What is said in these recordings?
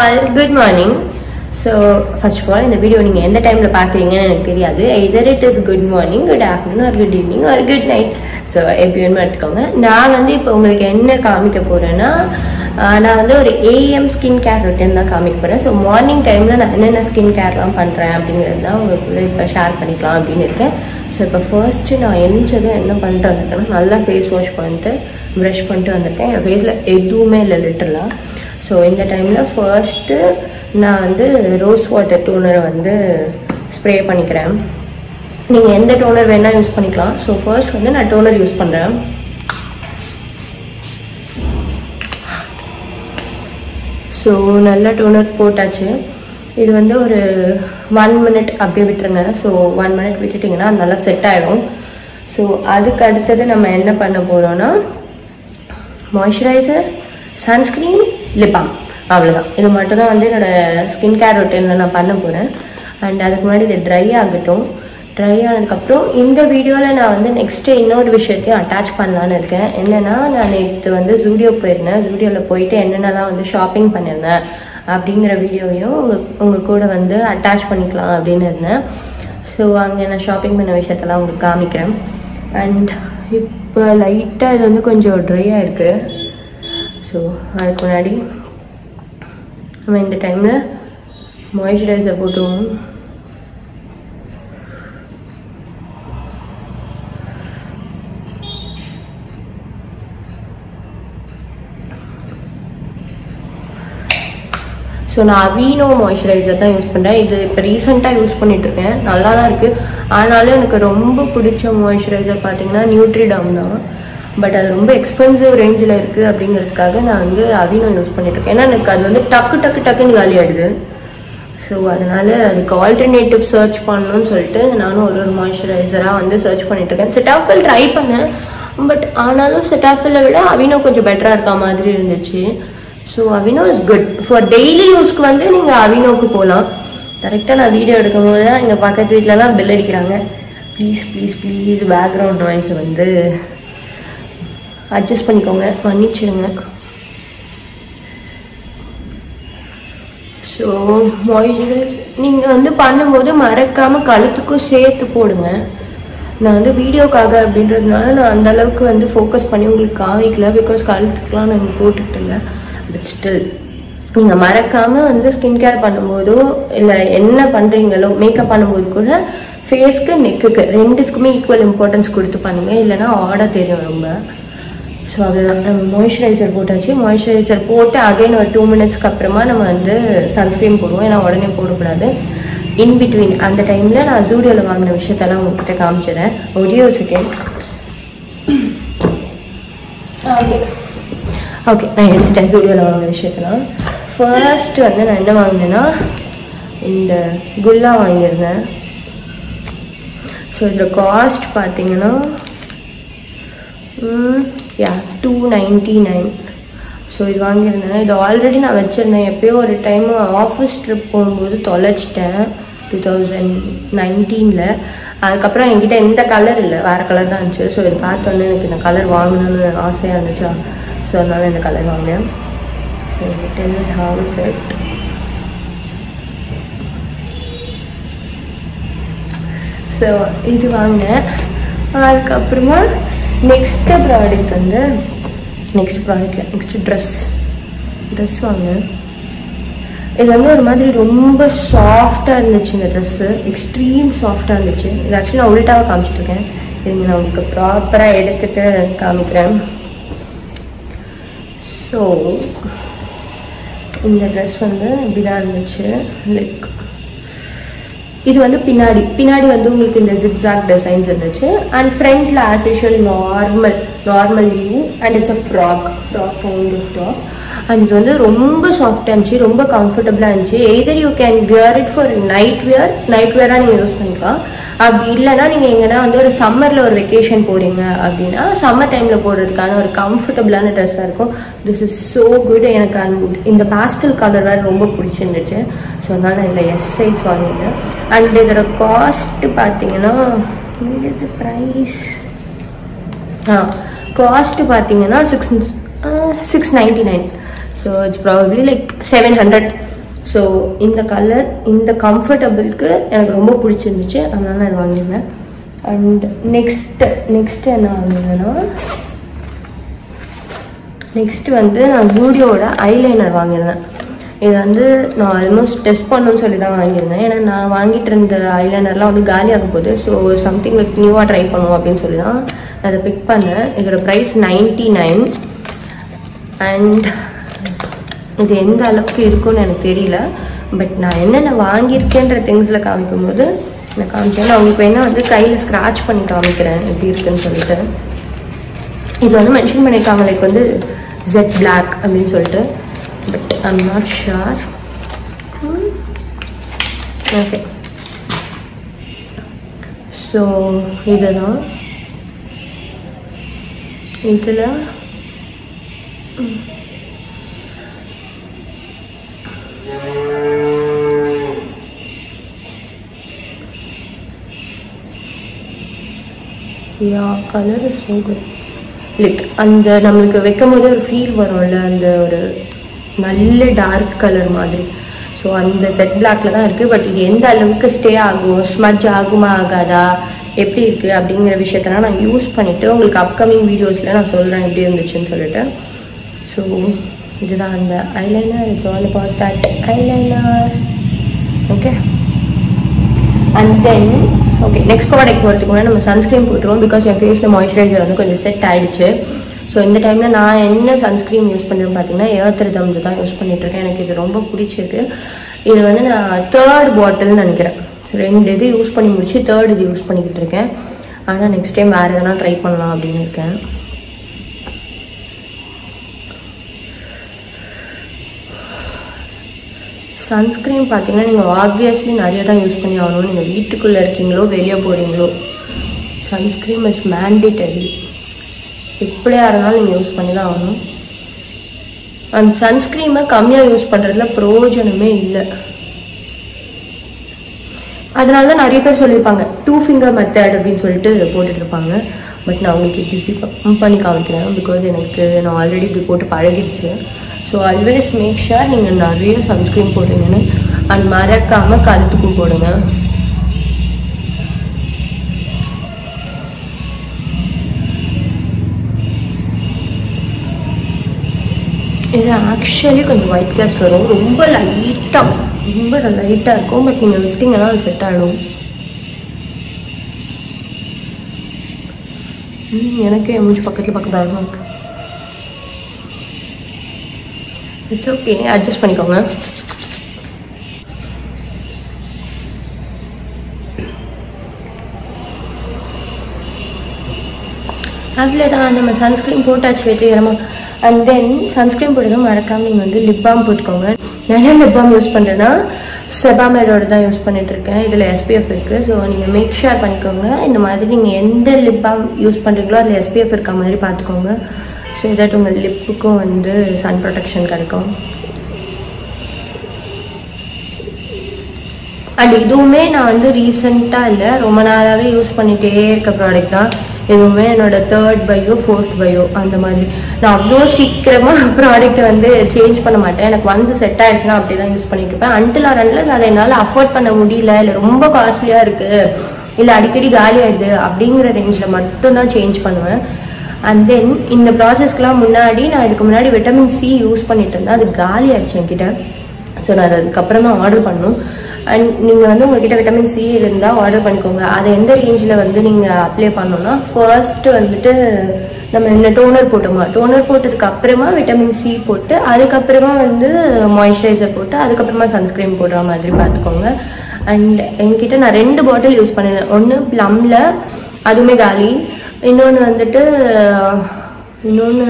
all good morning so first of all இந்த video நீங்கள் எந்த டைமில் பார்க்குறீங்கன்னு எனக்கு தெரியாது either it is good morning good afternoon ஒரு குட் ஈவினிங் ஒரு குட் நைட் ஸோ எப்படி வேணுமோ எடுத்துக்கோங்க நான் வந்து இப்போ உங்களுக்கு என்ன காமிக்க போகிறேன்னா நான் வந்து ஒரு ஏஎம் ஸ்கின் கேர் ரொட்டீன் தான் காமிக்க போகிறேன் ஸோ மார்னிங் டைமில் நான் என்னென்ன ஸ்கின் கேர்லாம் பண்ணுறேன் அப்படிங்கிறது தான் உங்களுக்கு இப்போ ஷேர் பண்ணிக்கலாம் அப்படின்னு இருக்கேன் ஸோ இப்போ ஃபர்ஸ்ட்டு நான் எழுந்ததும் என்ன பண்ணிட்டு வந்துட்டேன்னா நல்லா ஃபேஸ் வாஷ் பண்ணிட்டு ப்ரஷ் பண்ணிட்டு வந்துட்டேன் என் ஃபேஸில் எதுவுமே இல்லை லிட்டரலாக ஸோ இந்த டைமில் ஃபர்ஸ்ட்டு நான் வந்து ரோஸ் வாட்டர் டோனரை வந்து ஸ்ப்ரே பண்ணிக்கிறேன் நீங்கள் எந்த டோனர் வேணால் யூஸ் பண்ணிக்கலாம் ஸோ ஃபர்ஸ்ட் வந்து நான் டோனர் யூஸ் பண்ணுறேன் ஸோ நல்ல டோனர் போட்டாச்சு இது வந்து ஒரு ஒன் மினிட் அப்படியே விட்டுருங்க ஸோ ஒன் மினிட் விட்டுட்டிங்கன்னா அது நல்லா செட் ஆகிடும் ஸோ அதுக்கு அடுத்தது நம்ம என்ன பண்ண போகிறோம்னா மாய்ஸ்சரைசர் சன்ஸ்க்ரீன் லிப்பாம் அவ்வளோதான் இது மட்டும் தான் வந்து என்னோட ஸ்கின் கேர் ரொட்டீனில் நான் பண்ண போகிறேன் அண்ட் அதுக்கு முன்னாடி இது ட்ரை ஆகட்டும் ட்ரை ஆனதுக்கப்புறம் இந்த வீடியோவில் நான் வந்து நெக்ஸ்ட்டு இன்னொரு விஷயத்தையும் அட்டாச் பண்ணலான்னு இருக்கேன் என்னென்னா நான் நேற்று வந்து ஜூடியோ போயிருந்தேன் ஜூடியோவில் போயிட்டு என்னென்னலாம் வந்து ஷாப்பிங் பண்ணியிருந்தேன் அப்படிங்கிற வீடியோவையும் உங்கள் உங்கள் கூட வந்து அட்டாச் பண்ணிக்கலாம் அப்படின்னு இருந்தேன் ஸோ அங்கே நான் ஷாப்பிங் பண்ண விஷயத்தெல்லாம் உங்களுக்கு காமிக்கிறேன் அண்ட் இப்போ லைட்டாக இது வந்து கொஞ்சம் ட்ரையாக இருக்குது ஸோ அதுக்கு முன்னாடி நம்ம இந்த டைமில் மாய்ஸ்சரைசர் போட்டுருவோம் ஸோ நான் அவீனோ மாய்ஸ்சரைசர் தான் யூஸ் பண்ணுறேன் இது இப்போ ரீசெண்டாக யூஸ் பண்ணிட்டு இருக்கேன் நல்லா தான் இருக்குது ஆனாலும் எனக்கு ரொம்ப பிடிச்ச மாய்ஸ்சரைசர் பார்த்தீங்கன்னா நியூட்ரிடாம் தான் பட் அது ரொம்ப எக்ஸ்பென்சிவ் ரேஞ்சில் இருக்குது அப்படிங்கிறதுக்காக நான் வந்து அவீனோ யூஸ் பண்ணிட்டு இருக்கேன் ஏன்னா எனக்கு அது வந்து டக்கு டக்கு டக்குன்னு காலி ஆயிடுது ஸோ அதனால அதுக்கு ஆல்டர்னேட்டிவ் சர்ச் பண்ணணும்னு சொல்லிட்டு நானும் ஒரு ஒரு மாய்ஸ்சரைசராக வந்து சர்ச் பண்ணிட்டு இருக்கேன் செட்டாஃபில் ட்ரை பண்ணேன் பட் ஆனாலும் செட்டாஃபிலை விட அவினோ கொஞ்சம் பெட்டராக இருக்க மாதிரி இருந்துச்சு so Aveeno is good for daily யூஸ்க்கு வந்து நீங்கள் அவினோக்கு போகலாம் கரெக்டாக நான் வீடியோ எடுக்கும் போது தான் எங்கள் பக்கத்து வீட்டிலலாம் பெல் அடிக்கிறாங்க please please please background noise வந்து அட்ஜஸ்ட் பண்ணிக்கோங்க மன்னிச்சிடுங்க ஸோ மாய்ஸ்சரைஸ் நீங்கள் வந்து பண்ணும்போது மறக்காமல் கழுத்துக்கும் சேர்த்து போடுங்க நான் வந்து வீடியோக்காக அப்படின்றதுனால நான் அந்த அளவுக்கு வந்து ஃபோக்கஸ் பண்ணி உங்களுக்கு காமிக்கல பிகாஸ் கழுத்துக்குலாம் நான் போட்டுக்கிட்டு இல்லை பட் ஸ்டில் நீங்கள் மறக்காமல் வந்து ஸ்கின் கேர் பண்ணும்போதோ இல்லை என்ன பண்ணுறீங்களோ மேக்கப் பண்ணும்போது கூட ஃபேஸ்க்கு நெக்குக்கு ரெண்டுத்துக்குமே ஈக்குவல் இம்பார்ட்டன்ஸ் கொடுத்து பண்ணுங்கள் இல்லைனா ஆட தெரியும் ரொம்ப ஸோ அவ்வளோதான் நம்ம மாய்ஸ்சரைசர் போட்டாச்சு மாய்ஸ்சரைசர் போட்டு அகைன் ஒரு டூ மினிட்ஸ்க்கு அப்புறமா நம்ம வந்து சன்ஸ்க்ரீன் போடுவோம் ஏன்னா உடனே போடக்கூடாது இன் பிட்வீன் அந்த டைமில் நான் ஜூடியோவில் வாங்கின விஷயத்தெல்லாம் உங்ககிட்ட காமிச்சிடுறேன் ஒரே ஒரு செகண்ட் ஓகே ஓகே நான் எடுத்துட்டேன் ஜூடியோவில் வாங்கின விஷயத்தெல்லாம் ஃபர்ஸ்ட் வந்து நான் என்ன வாங்கினேன்னா இந்த குல்லா வாங்கியிருந்தேன் ஸோ இதில் காஸ்ட் பார்த்தீங்கன்னா yeah two ninety nine so இது வாங்கியிருந்தேன் இது ஆல்ரெடி நான் வச்சுருந்தேன் எப்பயோ ஒரு டைம் ஆஃபீஸ் ட்ரிப் போகும்போது தொலைச்சிட்டேன் டூ தௌசண்ட் நைன்டீனில் அதுக்கப்புறம் என்கிட்ட எந்த கலர் இல்லை வேறு கலர் தான் இருந்துச்சு ஸோ இது பார்த்தோன்னே எனக்கு இந்த கலர் வாங்கணும்னு ஆசையாக இருந்துச்சா ஸோ அதனால இந்த கலர் வாங்கினேன் so ten house set so இது வாங்கினேன் அதுக்கப்புறமா நெக்ஸ்ட் ப்ராடக்ட் வந்து நெக்ஸ்ட் ப்ராடக்ட்ல நெக்ஸ்ட் ட்ரெஸ் ட்ரெஸ் வாங்கினேன் இது வந்து ஒரு மாதிரி ரொம்ப சாஃப்டாக இருந்துச்சு இந்த ட்ரெஸ்ஸு எக்ஸ்ட்ரீம் சாஃப்டாக இருந்துச்சு இது ஆக்சுவலி நான் உள்டாக காமிச்சிட்டு இருக்கேன் இருங்க நான் உங்களுக்கு ப்ராப்பராக எடுத்துட்டு காமிக்கிறேன் ஸோ இந்த ட்ரெஸ் வந்து இப்படிதான் இருந்துச்சு லைக் இது வந்து பின்னாடி பின்னாடி வந்து உங்களுக்கு இந்த ஜிக்ஸாக் டிசைன்ஸ் இருந்துச்சு அண்ட் ஃப்ரண்ட்ல as usual normal normal view and it's a frock frock kind of top and இது வந்து ரொம்ப சாஃப்டாக இருந்துச்சு ரொம்ப கம்ஃபர்டபுளாக இருந்துச்சு either you can wear it for night wear night வியராக நீங்கள் யூஸ் பண்ணிக்கலாம் அப்படி இல்லைன்னா நீங்கள் எங்கன்னா வந்து ஒரு சம்மரில் ஒரு வெக்கேஷன் போகிறீங்க அப்படின்னா சம்மர் டைமில் போடுறதுக்கான ஒரு கம்ஃபர்டபுளான ட்ரெஸ்ஸாக இருக்கும் திஸ் இஸ் ஸோ குட் எனக்கு அந்த இந்த பாஸ்டல் கலர் வேறு ரொம்ப பிடிச்சிருந்துச்சு ஸோ அதனால நான் இந்த எஸ் சைஸ் வாங்கினேன் அண்ட் இதோட காஸ்ட் பார்த்தீங்கன்னா இது ப்ரைஸ் ஆ காஸ்ட் பார்த்தீங்கன்னா six six ninety nine so it's probably like seven hundred so இந்த கலர் இந்த கம்ஃபர்டபுளுக்கு எனக்கு ரொம்ப பிடிச்சிருந்துச்சு அதனால நான் இது வாங்கியிருந்தேன் அண்ட் நெக்ஸ்ட் நெக்ஸ்ட் என்ன வாங்கினேன்னா நெக்ஸ்ட் வந்து நான் ஜூடியோட ஐலைனர் வாங்கியிருந்தேன் இது வந்து நான் ஆல்மோஸ்ட் டெஸ்ட் பண்ணணும்னு சொல்லி தான் வாங்கியிருந்தேன் ஏன்னா நான் வாங்கிட்டு இருந்த ஐலைனர்லாம் வந்து காலியாக போகுது ஸோ சம்திங் லைக் நியூவாக ட்ரை பண்ணுவோம் அப்படின்னு சொல்லி தான் நான் அதை பிக் பண்ணேன் இதோட ப்ரைஸ் நைன்டி நைன் அண்ட் இது எந்த அளவுக்கு இருக்கும்னு எனக்கு தெரியல பட் நான் என்னென்ன வாங்கியிருக்கேன்ற திங்ஸில் காமிக்கும்போது நான் காமிச்சேன் நான் உங்களுக்கு வேணா வந்து கையில் ஸ்க்ராட்ச் பண்ணி காமிக்கிறேன் எப்படி இருக்குன்னு சொல்லிட்டு இது வந்து மென்ஷன் பண்ணியிருக்காங்க லைக் வந்து ஜெட் பிளாக் அப்படின்னு சொல்லிட்டு but I'm not sure okay so இதுதான் இதில் yeah colour is so good like அந்த நம்மளுக்கு வைக்கும் போதே ஒரு ஃபீல் வரும்ல அந்த ஒரு நல்ல டார்க் கலர் மாதிரி ஸோ அந்த செட் பிளாக்ல தான் இருக்கு பட் இது எந்த அளவுக்கு ஸ்டே ஆகும் ஸ்மஜ் ஆகுமா ஆகாதா எப்படி இருக்கு அப்படிங்கிற விஷயத்தெல்லாம் நான் யூஸ் பண்ணிட்டு உங்களுக்கு அப்கமிங் வீடியோஸ்ல நான் சொல்றேன் எப்படி இருந்துச்சுன்னு சொல்லிட்டு ஸோ இதுதான் அந்த eyeliner it's all about that eyeliner okay and then okay next product போகிறதுக்கு முன்னாடி நம்ம சன்ஸ்க்ரீன் போட்டுருவோம் பிகாஸ் என் ஃபேஸில் மாய்ஸ்சரைசர் வந்து கொஞ்சம் செட் ஆயிடுச்சு ஸோ இந்த டைமில் நான் என்ன சன்ஸ்க்ரீன் யூஸ் பண்ணுறேன்னு பார்த்தீங்கன்னா ஏர்த் ரிதம்ஸ் தான் யூஸ் பண்ணிட்டு இருக்கேன் எனக்கு இது ரொம்ப பிடிச்சிருக்கு இது வந்து நான் தேர்ட் பாட்டில்னு நினைக்கிறேன் ஸோ ரெண்டு இது யூஸ் பண்ணி முடிச்சு தேர்ட் இது யூஸ் பண்ணிக்கிட்டு இருக்கேன் ஆனால் நெக்ஸ்ட் டைம் வேறு எதனா ட்ரை பண்ணலாம் அப்படின்னு இருக்கேன் சன்ஸ்க்ரீன் பார்த்தீங்கன்னா நீங்கள் ஆப்வியஸ்லி நிறைய தான் யூஸ் பண்ணி ஆகணும் நீங்கள் வீட்டுக்குள்ளே இருக்கீங்களோ வெளியே போகிறீங்களோ சன்ஸ்க்ரீம் இஸ் மேண்டிட்டரி எப்படியா இருந்தாலும் நீங்கள் யூஸ் பண்ணி தான் ஆகணும் அந்த சன்ஸ்க்ரீமை கம்மியாக யூஸ் பண்ணுறதுல பிரயோஜனமே இல்லை அதனால தான் நிறைய பேர் சொல்லியிருப்பாங்க டூ ஃபிங்கர் மெத்தட் அப்படின்னு சொல்லிட்டு போட்டுட்டு இருப்பாங்க பட் நான் உங்களுக்கு இப்படி இப்படி பண்ணி காமிக்கிறேன் பிகாஸ் எனக்கு நான் ஆல்ரெடி இப்படி போட்டு பழகிடுச்சு ஸோ ஆல்வேஸ் மேக் ஷுர் நீங்கள் நிறைய சன்ஸ்க்ரீன் போடுங்கன்னு அண்ட் மறக்காமல் கழுத்துக்கும் போடுங்க இது ஆக்சுவலி கொஞ்சம் ஒயிட் கேஸ்ட் வரும் ரொம்ப லைட்டாக ரொம்ப லைட்டாக இருக்கும் பட் நீங்கள் விட்டிங்கன்னா அது செட் ஆகிடும் எனக்கு என் மூஞ்சி பக்கத்தில் பக்கத்தில் இருக்கு இட்ஸ் ஓகே அட்ஜஸ்ட் பண்ணிக்கோங்க அவ்வளோதான் நம்ம சன்ஸ்க்ரீன் போட்டாச்சு வெற்றிகரமாக அண்ட் தென் சன்ஸ்க்ரீன் போட்டதும் மறக்காம நீங்கள் வந்து லிப் பாம் போட்டுக்கோங்க நிறைய லிப் பாம் யூஸ் பண்ணுறேன்னா செபாமேடோட தான் யூஸ் பண்ணிட்டு இருக்கேன் இதில் எஸ்பிஎஃப் இருக்கு ஸோ நீங்கள் மேக் ஷேர் பண்ணிக்கோங்க இந்த மாதிரி நீங்கள் எந்த லிப் பாம் யூஸ் பண்ணுறீங்களோ அதில் எஸ்பிஎஃப் இருக்க மாதிரி பார்த்துக்கோங்க ஸோ தட் உங்கள் லிப்புக்கும் வந்து சன் ப்ரொடெக்ஷன் கிடைக்கும் அண்ட் இதுவுமே நான் வந்து ரீசெண்டாக இல்லை ரொம்ப நாளாகவே யூஸ் பண்ணிகிட்டே இருக்க ப்ராடக்ட் தான் இதுவுமே என்னோட தேர்ட் பையோ ஃபோர்த் பையோ அந்த மாதிரி நான் அவ்வளோ சீக்கிரமாக ப்ராடக்ட் வந்து சேஞ்ச் பண்ண மாட்டேன் எனக்கு ஒன்ஸ் செட் ஆயிடுச்சுன்னா அப்படி தான் யூஸ் பண்ணிட்டு இருப்பேன் அன்டில் ஆர் அன்லஸ் அதை என்னால் அஃபோர்ட் பண்ண முடியல இல்லை ரொம்ப காஸ்ட்லியாக இருக்குது இல்லை அடிக்கடி காலி ஆயிடுது அப்படிங்கிற ரேஞ்சில் மட்டும்தான் சேஞ்ச் பண்ணுவேன் அண்ட் தென் இந்த ப்ராசஸ்க்குலாம் முன்னாடி நான் இதுக்கு முன்னாடி விட்டமின் சி யூஸ் பண்ணிட்டு இருந்தேன் அது காலி ஆயிடுச்சு என்கிட்ட ஸோ நான் அதுக்கப்புறம் தான் ஆர்டர் பண்ணணும் அண்ட் நீங்கள் வந்து உங்ககிட்ட விட்டமின் சி இருந்தால் ஆர்டர் பண்ணிக்கோங்க அதை எந்த ரேஞ்சில் வந்து நீங்கள் அப்ளை பண்ணணும்னா ஃபர்ஸ்ட் வந்துட்டு நம்ம என்ன டோனர் போட்டோமா டோனர் போட்டதுக்கு அப்புறமா விட்டமின் சி போட்டு அதுக்கப்புறமா வந்து மாய்ஸ்சரைசர் போட்டு அதுக்கப்புறமா சன்ஸ்கிரீன் போடுற மாதிரி பார்த்துக்கோங்க அண்ட் என்கிட்ட நான் ரெண்டு பாட்டில் யூஸ் பண்ணிருந்தேன் ஒன்று ப்ளம்ல அதுவுமே காலி இன்னொன்று வந்துட்டு இன்னொன்று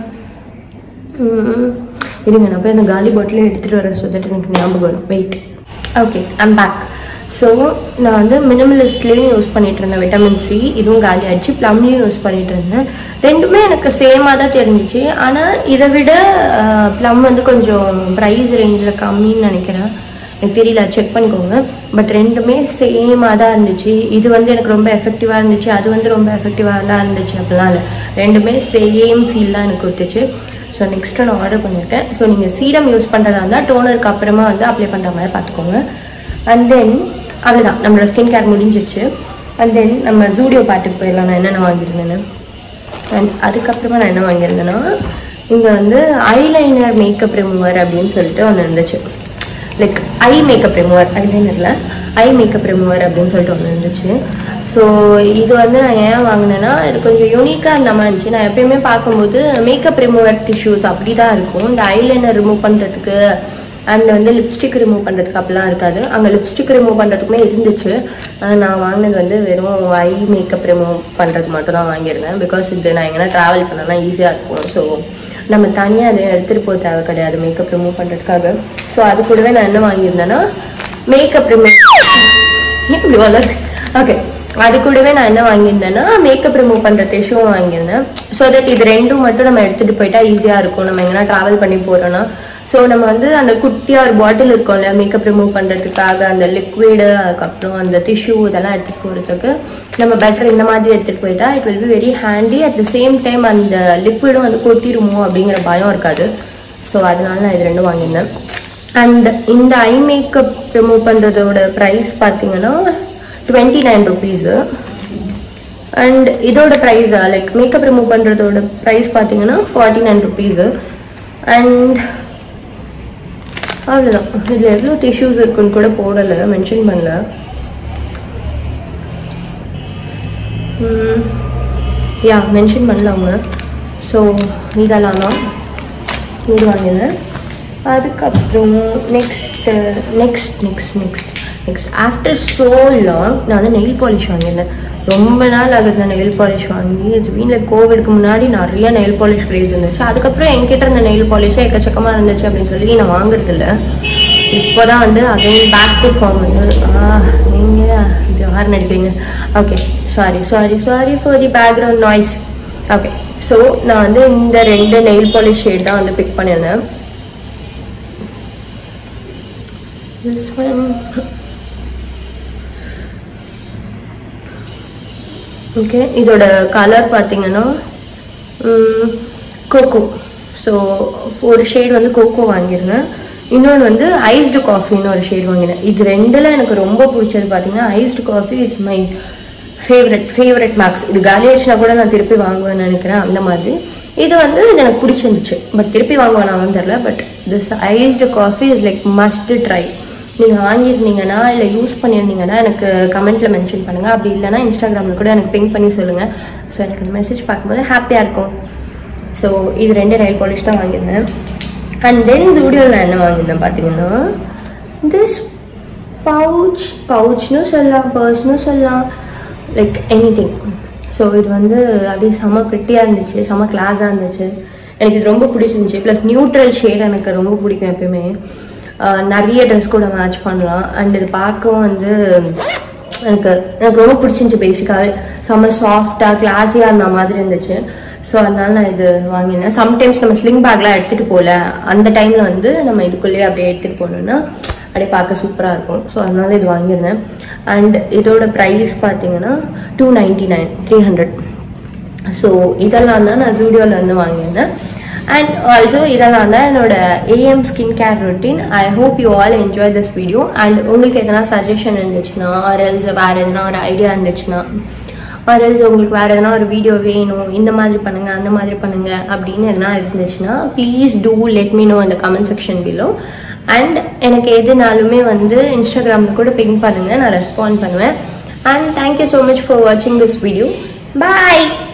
இருங்க நான் போய் அந்த காலி பாட்டிலே எடுத்துகிட்டு வரேன் ஸோ தட் எனக்கு ஞாபகம் வரும் wait okay I'm back so நான் வந்து மினிமலிஸ்ட்லேயும் யூஸ் பண்ணிட்டு இருந்தேன் விட்டமின் சி இதுவும் காலி ஆயிடுச்சு ப்ளம்லையும் யூஸ் பண்ணிட்டு இருந்தேன் ரெண்டுமே எனக்கு சேமாக தான் தெரிஞ்சிச்சு ஆனால் இதை விட ப்ளம் வந்து கொஞ்சம் ப்ரைஸ் ரேஞ்சில் கம்மின்னு நினைக்கிறேன் எனக்கு தெரியல செக் பண்ணிக்கோங்க பட் ரெண்டுமே சேமாக தான் இருந்துச்சு இது வந்து எனக்கு ரொம்ப எஃபெக்டிவாக இருந்துச்சு அது வந்து ரொம்ப எஃபெக்டிவாக தான் இருந்துச்சு அப்படிலாம் இல்லை ரெண்டுமே சேம் ஃபீல் தான் எனக்கு கொடுத்துச்சு ஸோ நெக்ஸ்ட் நான் ஆர்டர் பண்ணியிருக்கேன் ஸோ நீங்கள் சீரம் யூஸ் பண்ணுறதா இருந்தால் டோனருக்கு அப்புறமா வந்து அப்ளை பண்ணுற மாதிரி பார்த்துக்கோங்க அண்ட் தென் அவ்வளோதான் நம்மளோட ஸ்கின் கேர் முடிஞ்சிருச்சு அண்ட் தென் நம்ம ஜூடியோ பாட்டுக்கு போயிடலாம் நான் என்னென்ன வாங்கியிருந்தேன்னு அண்ட் அதுக்கப்புறமா நான் என்ன வாங்கியிருந்தேன்னா இங்கே வந்து ஐலைனர் மேக்கப் ரிமூவர் அப்படின்னு சொல்லிட்டு ஒன்று இருந்துச்சு லைக் ஐ மேக்கப் ரிமூவர் ஐலைனரில் ஐ மேக்கப் ரிமூவர் அப்படின்னு சொல்லிட்டு ஒன்று இருந்துச்சு ஸோ இது வந்து நான் ஏன் வாங்கினேன்னா இது கொஞ்சம் யூனிக்காக இருந்த மாதிரி இருந்துச்சு நான் எப்பயுமே பார்க்கும்போது மேக்கப் ரிமூவர் டிஷ்யூஸ் அப்படி தான் இருக்கும் இந்த ஐலைனர் ரிமூவ் பண்ணுறதுக்கு அண்ட் வந்து லிப்ஸ்டிக் ரிமூவ் பண்ணுறதுக்கு அப்படிலாம் இருக்காது அங்கே லிப்ஸ்டிக் ரிமூவ் பண்ணுறதுக்குமே இருந்துச்சு ஆனால் நான் வாங்கினது வந்து வெறும் ஐ மேக்கப் ரிமூவ் பண்ணுறதுக்கு மட்டும் தான் வாங்கியிருந்தேன் பிகாஸ் இது நான் எங்கன்னா ட்ராவல் பண்ணனா ஈஸியாக இருக்கும் ஸோ நம்ம தனியாக அதை எடுத்துகிட்டு போக தேவை கிடையாது மேக்கப் ரிமூவ் பண்ணுறதுக்காக ஸோ அது கூடவே நான் என்ன வாங்கியிருந்தேன்னா மேக்கப் ரிமூவ் இப்படி வளர் ஓகே அது கூடவே நான் என்ன வாங்கியிருந்தேன்னா மேக்கப் ரிமூவ் பண்ற டிஷ்யூவும் வாங்கியிருந்தேன் ஸோ தட் இது ரெண்டும் மட்டும் நம்ம எடுத்துட்டு போயிட்டா ஈஸியா இருக்கும் நம்ம எங்கன்னா டிராவல் பண்ணி போறோம்னா ஸோ நம்ம வந்து அந்த குட்டியா ஒரு பாட்டில் இருக்கும் இல்லையா மேக்கப் ரிமூவ் பண்றதுக்காக அந்த லிக்விடு அதுக்கப்புறம் அந்த டிஷ்யூ இதெல்லாம் எடுத்துட்டு போறதுக்கு நம்ம பெட்டர் இந்த மாதிரி எடுத்துட்டு போயிட்டா it will be very handy at the same time அந்த லிக்விடும் வந்து கொட்டிருமோ அப்படிங்கிற பயம் இருக்காது ஸோ அதனால நான் இது ரெண்டும் வாங்கியிருந்தேன் அண்ட் இந்த ஐ மேக்கப் ரிமூவ் பண்ணுறதோட ப்ரைஸ் பார்த்தீங்கன்னா டுவெண்ட்டி நைன் ருபீஸு அண்ட் இதோட ப்ரைஸ் லைக் மேக்கப் ரிமூவ் பண்ணுறதோட ப்ரைஸ் பார்த்தீங்கன்னா ஃபார்ட்டி நைன் ருபீஸு அண்ட் அவ்வளோதான் இதில் எவ்வளோ டிஷ்யூஸ் இருக்குன்னு கூட போடலை மென்ஷன் பண்ணல யா மென்ஷன் பண்ணல அவங்க ஸோ இதெல்லாம் தான் இது வாங்கினேன் அதுக்கப்புறம் next next next next next after so long நான் வந்து நெயில் பாலிஷ் வாங்கியிருந்தேன் ரொம்ப நாள் ஆகுது நான் நெயில் பாலிஷ் வாங்கி வீட்டில் கோவிட்க்கு முன்னாடி நிறைய நெயில் பாலிஷ் கிரேஸ் இருந்துச்சு அதுக்கப்புறம் என்கிட்ட இருந்த நெயில் பாலிஷே எக்கச்சக்கமாக இருந்துச்சு அப்படின்னு சொல்லி நான் வாங்குறது இல்லை இப்போதான் வந்து அகைன் பேக் டு ஃபார்ம் வந்து நீங்கள் இது யார் நடிக்கிறீங்க okay sorry sorry sorry for the background noise okay so நான் வந்து இந்த ரெண்டு நெயில் பாலிஷ் ஷேட் தான் வந்து பிக் பண்ணியிருந்தேன் this one ஓகே இதோட கலர் பார்த்தீங்கன்னா கோகோ ஸோ ஒரு ஷேட் வந்து கோகோ வாங்கியிருந்தேன் இன்னொன்று வந்து ஐஸ்டு காஃபின்னு ஒரு ஷேட் வாங்கினேன் இது ரெண்டுல எனக்கு ரொம்ப பிடிச்சது பார்த்தீங்கன்னா iced coffee is my favourite favourite மேக்ஸ் இது காலி ஆயிடுச்சுனா கூட நான் திருப்பி வாங்குவேன்னு நினைக்கிறேன் அந்த மாதிரி இது வந்து எனக்கு பிடிச்சிருந்துச்சு பட் திருப்பி வாங்குவேன் தெரில but this iced coffee is like must try நீங்கள் வாங்கியிருந்தீங்கன்னா இல்லை யூஸ் பண்ணியிருந்தீங்கன்னா எனக்கு கமெண்ட்டில் மென்ஷன் பண்ணுங்கள் அப்படி இல்லைன்னா இன்ஸ்டாகிராமில் கூட எனக்கு பிங்க் பண்ணி சொல்லுங்கள் ஸோ எனக்கு அந்த மெசேஜ் பார்க்கும்போது ஹாப்பியாக இருக்கும் ஸோ இது ரெண்டு நெயில் பாலிஷ் தான் வாங்கியிருந்தேன் அண்ட் தென் ஜூடியோவில் நான் என்ன வாங்கியிருந்தேன் பார்த்தீங்கன்னா திஸ் பவுச் பவுச்னு சொல்லலாம் பர்ஸ்னு சொல்லலாம் லைக் எனி திங் ஸோ இது வந்து அப்படியே செம ப்ரிட்டியாக இருந்துச்சு செம கிளாஸாக இருந்துச்சு எனக்கு இது ரொம்ப பிடிச்சிருந்துச்சு ப்ளஸ் நியூட்ரல் ஷேட் எனக்கு ரொம்ப பிடிக்கும் எப்பயுமே ஆஹ் நிறைய ட்ரெஸ் கூட மேட்ச் பண்ணலாம் அண்ட் இது பார்க்கவும் வந்து எனக்கு எனக்கு ரொம்ப பிடிச்சிருந்துச்சு பேசிக்காகவே செம்ம சாஃப்டாக கிளாஸியாக இருந்த மாதிரி இருந்துச்சு ஸோ அதனால நான் இது வாங்கினேன் சம்டைம்ஸ் நம்ம ஸ்லிங் பேக்லாம் எடுத்துகிட்டு போகல அந்த டைமில் வந்து நம்ம இதுக்குள்ளேயே அப்படியே எடுத்துகிட்டு போனோம்னா அப்படியே பார்க்க சூப்பராக இருக்கும் ஸோ அதனால இது வாங்கியிருந்தேன் அண்ட் இதோட ப்ரைஸ் பார்த்தீங்கன்னா two ninety nine three hundred so இதெல்லாம் தான் நான் ஜூடியோவில் வந்து வாங்கியிருந்தேன் அண்ட் ஆல்சோ இதெல்லாம் தான் என்னோட AM skin care routine I hope you all enjoy this video and உங்களுக்கு எதனா சஜஷன் இருந்துச்சுன்னா ஆர்எல்ஸ் வேறு எதனா ஒரு ஐடியா இருந்துச்சுன்னா ஆர்எல்ஸ் உங்களுக்கு வேறு எதனா ஒரு வீடியோ வேணும் இந்த மாதிரி பண்ணுங்க அந்த மாதிரி பண்ணுங்க அப்படின்னு எதனா இருந்துச்சுன்னா please do let me know இந்த கமெண்ட் செக்ஷன் பிலோ அண்ட் எனக்கு எதுனாலுமே வந்து இன்ஸ்டாகிராமில் கூட பிங் பண்ணுங்க நான் ரெஸ்பாண்ட் பண்ணுவேன் and thank you so much for வாட்சிங் திஸ் வீடியோ பாய்